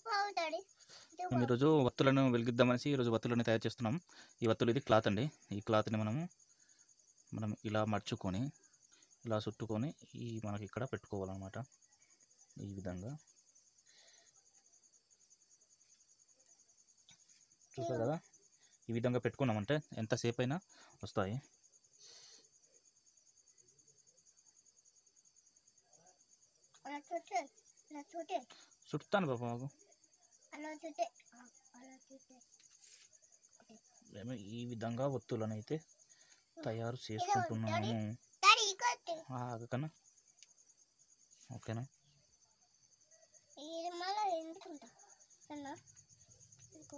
అవుతాడు మేము ఈరోజు వత్తులను వెలిగిద్దామనేసి ఈరోజు వత్తులను తయారు చేస్తున్నాం ఈ వత్తులు ఇది క్లాత్ అండి ఈ క్లాత్ని మనము మనం ఇలా మడుచుకొని ఇలా చుట్టుకొని ఈ మనకి ఇక్కడ పెట్టుకోవాలన్నమాట ఈ విధంగా చూసారు కదా ఈ విధంగా పెట్టుకున్నామంటే ఎంతసేపు అయినా వస్తాయి అలా చుట్టే అలా చుట్టే చుట్టాను పాప మాకు అలా చుట్టే ఆ, అలా చుట్టే మేము ఈ విధంగా ఒత్తులను అయితే తయారు చేసుకుంటున్నాము డాడీ ఇకొట్టు ఆగకనా ఓకేనా ఇది మళ్ళీ ఎందుకుంటా అన్నా ఇంకో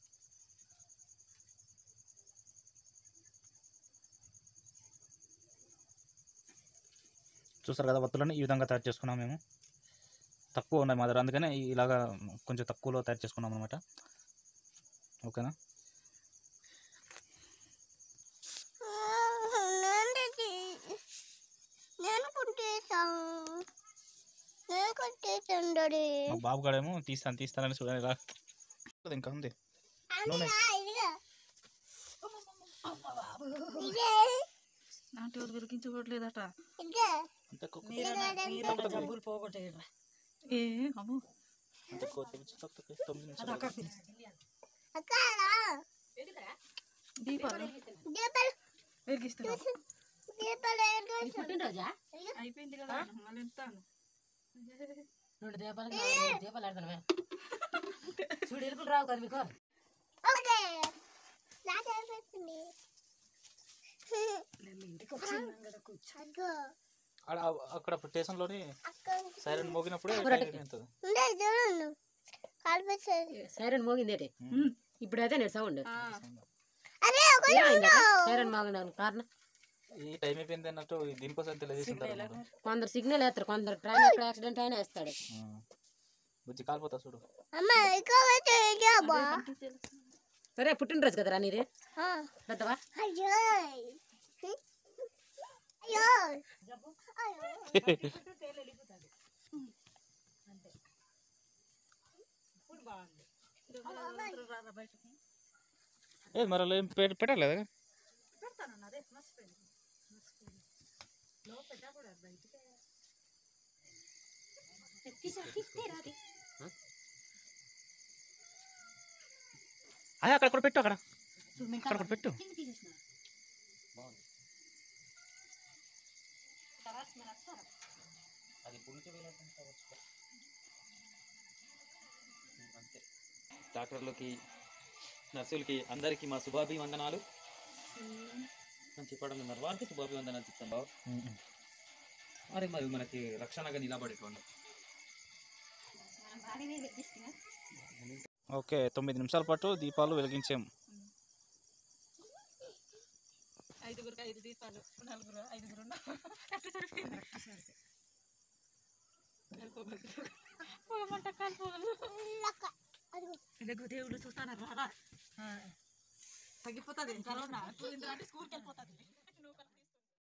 చూస్తారు కదా వత్తులను ఈ విధంగా తయారు చేసుకున్నాం మేము తక్కువ ఉన్నాయి మా దగ్గర అందుకనే ఇలాగా కొంచెం తక్కువలో తయారు చేసుకున్నాం అనమాట ఓకేనా నేను కొట్టేసాను నేను కొట్టేసాను డాడీ మా బాబు గాడేమో తీస్తాను తీస్తానని చూడండి ఇలా ఇంకా ఉంది నూనె. ఇదిగా ఇదే నాటి వాళ్ళు వెలిగించబడలేదట ఇదిగా అంతే కుక్క- ఇదిగా డబ్బులు పోగొట్టేయరా ఏ అమ్ము అంతే కుక్క తెచ్చి తొక్కు తొక్కు తొమ్మిది నిమిషాలు అక్క దీపాలు దీపాలు వెలిగిస్తున్నా దీపాలు ఎరగేసి పుట్టినరోజా అయిపోయింది కదా మళ్ళీ ఎంతాను రెండు దీపాలకి నాలుగు ఐదు దీపాలు ఆడతాను చూడు ఎలుకలు రావు కదా మీకు ఓకే నాకు అనిపిస్తుంది ఇంటికి వచ్చిందాం కదా కూర్చో అగ్గో ఆడ అక్కడ స్టేషన్లోని అక్క సైరన్ మోగినప్పుడే ఒకటి. టైం అవుతుంది ఉండే చూడండి కలిపేసేది సైరన్ మోగింది ఏంటి ఇప్పుడు అయితే నేను సౌండ్ అరే ఒక ఏమైందా సైరన్ మోగిన కారణం ఈ టైం అయిపోయింది అన్నట్టు దీనికోసం తెలియజేసింటారు కొందరు సిగ్నల్ వేస్తారు కొందరు ట్రైన్ ఎక్కడ యాక్సిడెంట్ అయినా వేస్తాడు బుజ్జి కాలిపోతా చూడు అమ్మ ఎక్కువ అయితే ఇయ్యబ్బా. సరే పుట్టినరోజు కదరా నీది ఆ పెద్దవా అయ్యో అయ్యో ఏ మరి అలా ఏం పె- పెట్టలేదు కదా అదే అక్కడ కూడా పెట్టు అక్కడ అక్కడ కూడా పెట్టు అది డాక్టర్లకి నర్సులకి అందరికీ మా శుభాభివందనాలు అని చెప్పడం ఉన్నారు వారికి శుభాభివందనాలు చెప్తాం బాబు మరి మరి మనకి రక్షణగా నిలబడేటువంటి ఓకే తొమ్మిది నిమిషాల పాటు దీపాలు వెలిగించాం ఐదుగురికి ఐదు దీపాలు నలుగురు ఐదుగురు మంట కాలిపోగలు ఇలాగ దేవుడు చూస్తాను రారా తగ్గిపోతుంది కరోనా అంటే స్కూల్కి వెళ్ళిపోతుంది